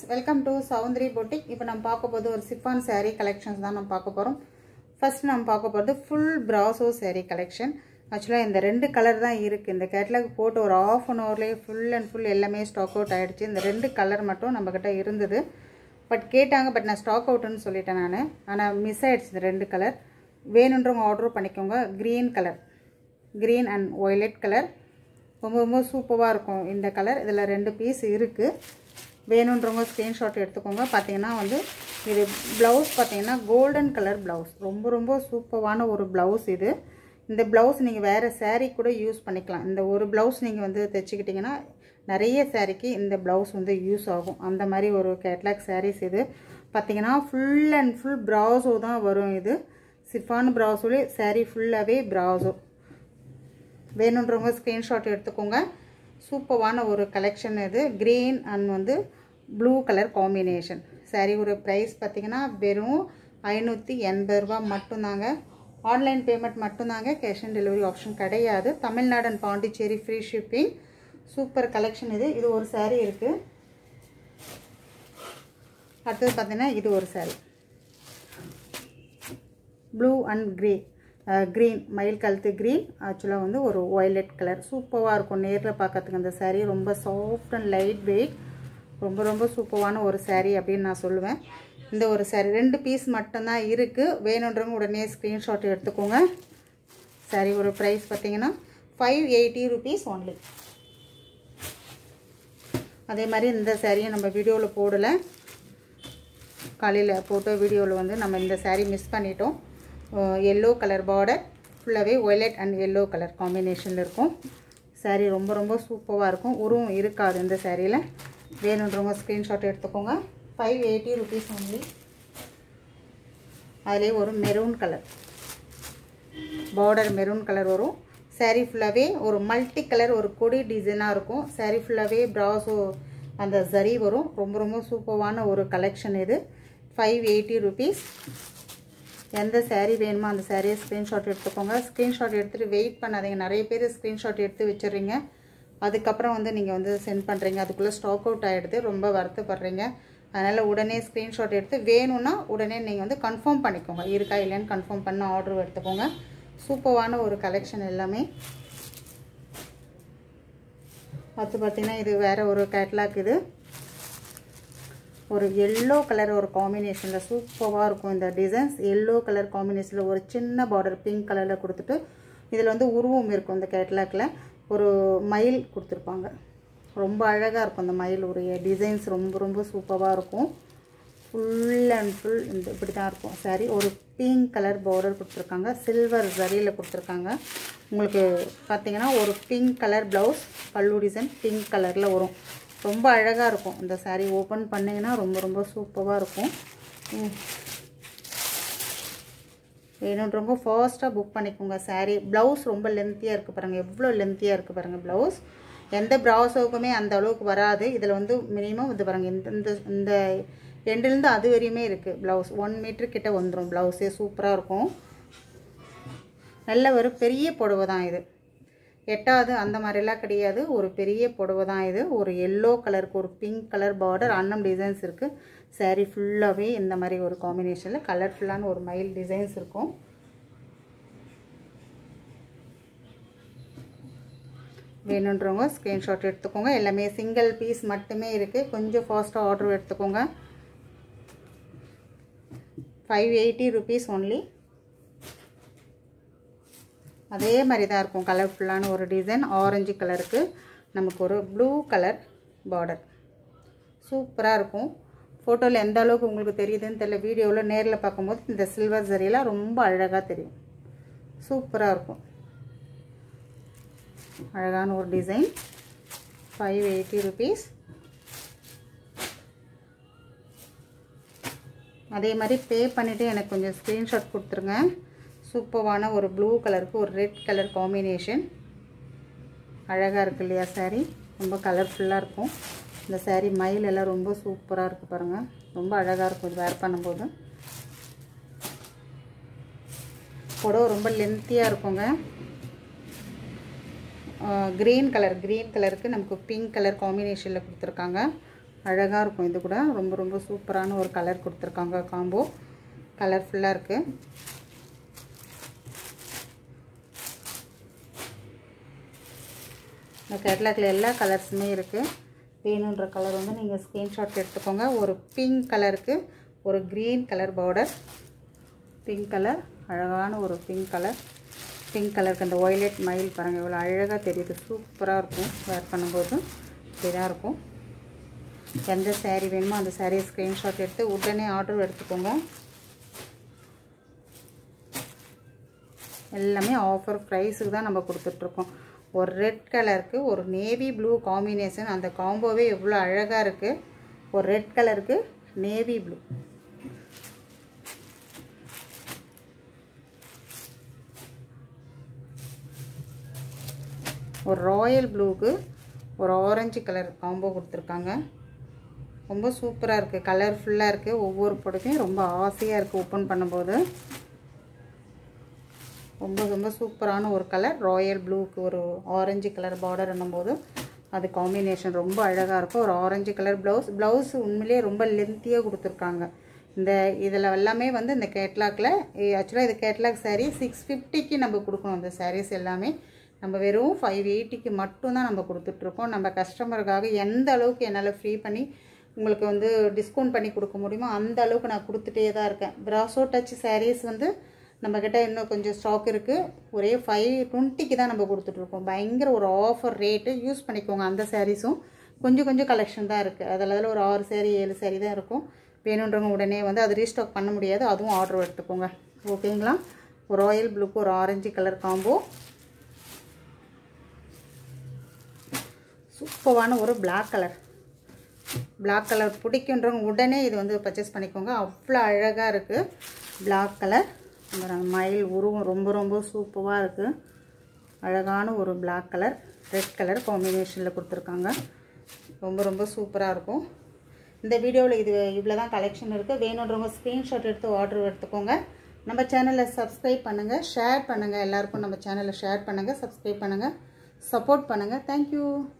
welcome to Soundari boutique இப்போ நம்ம பார்க்க போகிறது ஒரு சிஃபான் saree கலெக்ஷன்ஸ் தான் நம்ம பார்க்க போகிறோம் ஃபர்ஸ்ட் நம்ம பார்க்க போகிறது ஃபுல் ப்ராசோ saree கலெக்ஷன் ஆக்சுவலாக இந்த ரெண்டு கலர் தான் இருக்குது இந்த கேட்லாக் போட்டு ஒரு ஆஃப் அன் ஹவர்லேயே ஃபுல் அண்ட் ஃபுல் எல்லாமே ஸ்டாக் அவுட் ஆகிடுச்சு இந்த ரெண்டு கலர் மட்டும் நம்மக்கிட்ட இருந்தது பட் கேட்டாங்க பட் நான் ஸ்டாக் அவுட்டுன்னு சொல்லிட்டேன் நான் ஆனால் மிஸ் ஆகிடுச்சு இந்த ரெண்டு கலர் வேணுன்றவங்க ஆர்டர் பண்ணிக்கோங்க green colour green and violet colour ரொம்ப ரொம்ப சூப்பராக இருக்கும் இந்த கலர் இதில் ரெண்டு பீஸ் இருக்குது வேணுன்றவங்க ஸ்க்ரீன்ஷாட் எடுத்துக்கோங்க பார்த்தீங்கன்னா வந்து இது ப்ளவுஸ் பார்த்தீங்கன்னா கோல்டன் கலர் ப்ளவுஸ் ரொம்ப ரொம்ப சூப்பரான ஒரு ப்ளவுஸ் இது இந்த ப்ளவுஸ் நீங்கள் வேறு saree கூட யூஸ் பண்ணிக்கலாம் இந்த ஒரு ப்ளவுஸ் நீங்கள் வந்து தைச்சிக்கிட்டிங்கன்னா நிறைய சாரீக்கு இந்த ப்ளவுஸ் வந்து யூஸ் ஆகும் அந்த மாதிரி ஒரு கேட்லாக் sarees இது பார்த்தீங்கன்னா ஃபுல் அண்ட் ஃபுல் ப்ராஸோ தான் வரும் இது சிஃபான் ப்ராஸோலே saree ஃபுல்லாகவே ப்ராஸோ வேணுன்றவங்க ஸ்க்ரீன்ஷாட் எடுத்துக்கோங்க சூப்பரான ஒரு கலெக்ஷன் இது க்ரீன் அண்ட் வந்து ப்ளூ கலர் காம்பினேஷன் சாரி ஒரு ப்ரைஸ் பார்த்தீங்கன்னா வெறும் ஐநூற்றி எண்பது ரூபா மட்டும்தாங்க ஆன்லைன் பேமெண்ட் மட்டும்தாங்க கேஷ் ஆன் டெலிவரி ஆப்ஷன் கிடையாது Tamil Nadu and Pondicherry free shipping super collection இது இது ஒரு saree இருக்குது அடுத்தது பார்த்தீங்கன்னா இது ஒரு saree blue and grey green மயில் கழுத்து க்ரீன் ஆக்சுவலாக வந்து ஒரு ஒய்லெட் கலர் சூப்பராக இருக்கும் நேரில் பார்க்கறதுக்கு அந்த saree ரொம்ப சாஃப்ட் அண்ட் லைட் வெயிட் ரொம்ப ரொம்ப சூப்பரான ஒரு saree அப்படின்னு நான் சொல்லுவேன் இந்த ஒரு saree ரெண்டு பீஸ் மட்டும்தான் இருக்குது வேணுன்றவங்க உடனே ஸ்க்ரீன்ஷாட் எடுத்துக்கோங்க saree ஒரு ப்ரைஸ் பார்த்தீங்கன்னா ஃபைவ் எயிட்டி ருபீஸ் ஒன்லி அதே மாதிரி இந்த சாரியும் நம்ம வீடியோவில் போடலை காலையில் போட்டோ வீடியோவில் வந்து நம்ம இந்த saree மிஸ் பண்ணிட்டோம் எல்லோ கலர் பார்டர் ஃபுல்லாகவே ஒய்லெட் அண்ட் எல்லோ கலர் காம்பினேஷனில் இருக்கும் saree ரொம்ப ரொம்ப சூப்பராக இருக்கும் உருவம் இருக்காது இந்த சாரியில் வேணுன்றவங்க ஸ்க்ரீன்ஷாட் எடுத்துக்கோங்க ஃபைவ் எயிட்டி ருபீஸ் ஒன்லி அதிலே ஒரு maroon colour border maroon colour வரும் saree ஃபுல்லாகவே ஒரு மல்டி கலர் ஒரு கொடி டிசைனாக இருக்கும் saree ஃபுல்லாகவே ப்ராஸோ அந்த சரி வரும் ரொம்ப ரொம்ப சூப்பரான ஒரு கலெக்ஷன் இது ஃபைவ் எயிட்டி ருபீஸ் எந்த saree வேணுமோ அந்த சாரியை ஸ்க்ரீன்ஷாட் எடுத்துக்கோங்க ஸ்க்ரீன்ஷாட் எடுத்துகிட்டு வெயிட் பண்ணாதீங்க நிறைய பேர் ஸ்க்ரீன்ஷாட் எடுத்து வச்சிடுறீங்க அதுக்கப்புறம் வந்து நீங்கள் வந்து சென்ட் பண்ணுறீங்க அதுக்குள்ளே ஸ்டாக் அவுட் ஆகிடுது ரொம்ப வருத்தப்படுறீங்க அதனால் உடனே ஸ்க்ரீன்ஷாட் எடுத்து வேணும்னா உடனே நீங்கள் வந்து கன்ஃபார்ம் பண்ணிக்கோங்க இருக்கா இல்லைன்னு கன்ஃபார்ம் பண்ண ஆர்டர் எடுத்துக்கோங்க சூப்பரான ஒரு கலெக்ஷன் எல்லாமே அடுத்து பார்த்தீங்கன்னா இது வேறு ஒரு கேட்லாக் இது ஒரு எல்லோ கலர் ஒரு காம்பினேஷனில் சூப்பராக இருக்கும் இந்த டிசைன்ஸ் எல்லோ கலர் காம்பினேஷனில் ஒரு சின்ன பார்டர் பிங்க் கலரில் கொடுத்துட்டு இதில் வந்து உருவம் இருக்கும் இந்த கேட்லாக்கில் ஒரு மயில் கொடுத்துருப்பாங்க ரொம்ப அழகாக இருக்கும் இந்த மயில் ஒரு டிசைன்ஸ் ரொம்ப ரொம்ப சூப்பராக இருக்கும் ஃபுல் அண்ட் ஃபுல் இந்த இப்படி தான் இருக்கும் சாரி ஒரு பிங்க் கலர் பார்டர் கொடுத்துருக்காங்க சில்வர் சரியில் கொடுத்துருக்காங்க உங்களுக்கு பார்த்தீங்கன்னா ஒரு pink colour blouse pallu design pink கலரில் வரும் ரொம்ப அழகாக இருக்கும் இந்த சாரீ ஓப்பன் பண்ணிங்கன்னா ரொம்ப ரொம்ப சூப்பராக இருக்கும் வேணுன்றவங்க ஃபாஸ்ட்டாக புக் பண்ணிக்கோங்க சாரீ ப்ளவுஸ் ரொம்ப லென்த்தியாக இருக்குது பாருங்கள் எவ்வளோ லென்த்தியாக இருக்குது பாருங்கள் ப்ளவுஸ் எந்த ப்ளவுஸுக்குமே அந்த அளவுக்கு வராது இதில் வந்து மினிமம் இது பாருங்கள் இந்த இந்த இந்த எண்டுலேருந்து அது வரையுமே இருக்குது ப்ளவுஸ் ஒன் மீட்ரு கிட்ட வந்துடும் ப்ளவுஸே சூப்பராக இருக்கும் நல்ல ஒரு பெரிய புடவை தான் இது எட்டாவது அந்த மாதிரிலாம் கிடையாது ஒரு பெரிய புடவை தான் இது ஒரு எல்லோ கலருக்கு ஒரு பிங்க் கலர் பார்டர் அன்னம் டிசைன்ஸ் இருக்குது சாரீ ஃபுல்லாகவே இந்த மாதிரி ஒரு காம்பினேஷனில் கலர்ஃபுல்லான ஒரு மயில் டிசைன்ஸ் இருக்கும் வேணுன்றவங்க ஸ்க்ரீன்ஷாட் எடுத்துக்கோங்க எல்லாமே சிங்கிள் பீஸ் மட்டுமே இருக்குது கொஞ்சம் ஃபாஸ்ட்டாக ஆர்டர் எடுத்துக்கோங்க ஃபைவ் எயிட்டி ருபீஸ் ஒன்லி அதே மாதிரி தான் இருக்கும் கலர்ஃபுல்லான ஒரு டிசைன் ஆரஞ்சு கலருக்கு நமக்கு ஒரு ப்ளூ கலர் பார்டர் சூப்பராக இருக்கும் ஃபோட்டோவில் எந்த அளவுக்கு உங்களுக்கு தெரியுதுன்னு தெரியல வீடியோவில் நேரில் பார்க்கும்போது இந்த சில்வர் ஜரியெல்லாம் ரொம்ப அழகாக தெரியும் சூப்பராக இருக்கும் அழகான ஒரு டிசைன் ஃபைவ் எயிட்டி ருபீஸ் அதே மாதிரி பே பண்ணிவிட்டு எனக்கு கொஞ்சம் ஸ்க்ரீன்ஷாட் கொடுத்துருங்க சூப்பரான ஒரு ப்ளூ கலருக்கு ஒரு ரெட் கலர் காம்பினேஷன் அழகாக இருக்கு இல்லையா சாரீ ரொம்ப கலர்ஃபுல்லாக இருக்கும் இந்த சாரீ மயில் எல்லாம் ரொம்ப சூப்பராக இருக்குது பாருங்கள் ரொம்ப அழகாக இருக்கும் இது வேர் பண்ணும்போது புடவை ரொம்ப லென்த்தியாக இருக்குங்க க்ரீன் கலர் க்ரீன் கலருக்கு நமக்கு பிங்க் கலர் காம்பினேஷனில் கொடுத்துருக்காங்க அழகாக இருக்கும் இது கூட ரொம்ப ரொம்ப சூப்பரான ஒரு கலர் கொடுத்துருக்காங்க காம்போ கலர்ஃபுல்லாக இருக்குது இந்த கேட்லாக்ல எல்லா கலர்ஸுமே இருக்குது வேணுன்ற கலர் வந்து நீங்கள் ஸ்க்ரீன்ஷாட் எடுத்துக்கோங்க ஒரு பிங்க் கலருக்கு ஒரு green colour border pink colour அழகான ஒரு பிங்க் கலர் பிங்க் கலருக்கு அந்த ஒய்லெட் மயில் பாருங்கள் இவ்வளோ அழகாக தெரியுது சூப்பராக இருக்கும் வேர் பண்ணும்போது இப்படிதான் இருக்கும் எந்த சேரீ வேணுமோ அந்த சேரீயை ஸ்க்ரீன்ஷாட் எடுத்து உடனே ஆர்டர் எடுத்துக்கோங்க எல்லாமே ஆஃபர் ப்ரைஸுக்கு தான் நம்ம கொடுத்துட்ருக்கோம் ஒரு ரெட் கலருக்கு ஒரு நேவி ப்ளூ காம்பினேஷன் அந்த காம்போவே எவ்வளோ அழகாக இருக்குது ஒரு ரெட் கலருக்கு நேவி ப்ளூ ஒரு ராயல் ப்ளூக்கு ஒரு ஆரஞ்சு கலர் காம்போ கொடுத்துருக்காங்க ரொம்ப சூப்பராக இருக்குது கலர்ஃபுல்லாக இருக்குது ஒவ்வொரு பொருளையும் ரொம்ப ஆசையாக இருக்குது ஓப்பன் பண்ணும்போது ரொம்ப ரொம்ப சூப்பரான ஒரு கலர் ராயல் ப்ளூக்கு ஒரு ஆரஞ்சு கலர் பார்டர் என்னும்போது அது காம்பினேஷன் ரொம்ப அழகாக இருக்கும் ஒரு ஆரஞ்சு கலர் ப்ளவுஸ் ப்ளவுஸ் உண்மையிலேயே ரொம்ப லென்த்தியாக கொடுத்துருக்காங்க இந்த இதில் எல்லாமே வந்து இந்த கேட்லாக்ல ஆக்சுவலாக இது கேட்லாக் சாரீ சிக்ஸ் ஃபிஃப்டிக்கு நம்ம கொடுக்கணும் இந்த சாரீஸ் எல்லாமே நம்ம வெறும் ஃபைவ் எயிட்டிக்கு மட்டும்தான் நம்ம கொடுத்துட்ருக்கோம் நம்ம கஸ்டமருக்காக எந்த அளவுக்கு என்னால் ஃப்ரீ பண்ணி உங்களுக்கு வந்து டிஸ்கவுண்ட் பண்ணி கொடுக்க முடியுமோ அந்த அளவுக்கு நான் கொடுத்துட்டே தான் இருக்கேன் பிராசோ டச் சாரீஸ் வந்து நம்மக்கிட்ட இன்னும் கொஞ்சம் ஸ்டாக் இருக்குது ஒரே ஃபைவ் டுவெண்ட்டிக்கு தான் நம்ம கொடுத்துட்ருக்கோம் பயங்கர ஒரு ஆஃபர் ரேட்டு யூஸ் பண்ணிக்கோங்க அந்த சாரீஸும் கொஞ்சம் கொஞ்சம் கலெக்ஷன் தான் இருக்குது அதில் அதில் ஒரு ஆறு சேரீ ஏழு சேரீ தான் இருக்கும் வேணுன்றவங்க உடனே வந்து அது ரீஸ்டாக் பண்ண முடியாது அதுவும் ஆர்டர் எடுத்துக்கோங்க ஓகேங்களா ஒரு ராயல் ப்ளூக்கு ஒரு ஆரஞ்சு கலர் காம்போ சூப்பரான ஒரு பிளாக் கலர் பிளாக் கலர் பிடிக்குன்றவங்க உடனே இது வந்து பர்ச்சேஸ் பண்ணிக்கோங்க அவ்வளோ அழகாக இருக்குது பிளாக் கலர் மயில் உருவம் ரொம்ப ரொம்ப சூப்பராக இருக்குது அழகான ஒரு பிளாக் கலர் ரெட் கலர் காம்பினேஷனில் கொடுத்துருக்காங்க ரொம்ப ரொம்ப சூப்பராக இருக்கும் இந்த வீடியோவில் இது இவ்வளோ தான் கலெக்ஷன் இருக்குது வேணுன்றவங்க ஸ்க்ரீன்ஷாட் எடுத்து ஆர்டர் எடுத்துக்கோங்க நம்ம சேனலை சப்ஸ்கிரைப் பண்ணுங்கள் ஷேர் பண்ணுங்கள் எல்லாருக்கும் நம்ம சேனலை ஷேர் பண்ணுங்கள் சப்ஸ்கிரைப் பண்ணுங்கள் சப்போர்ட் பண்ணுங்கள் தேங்க்யூ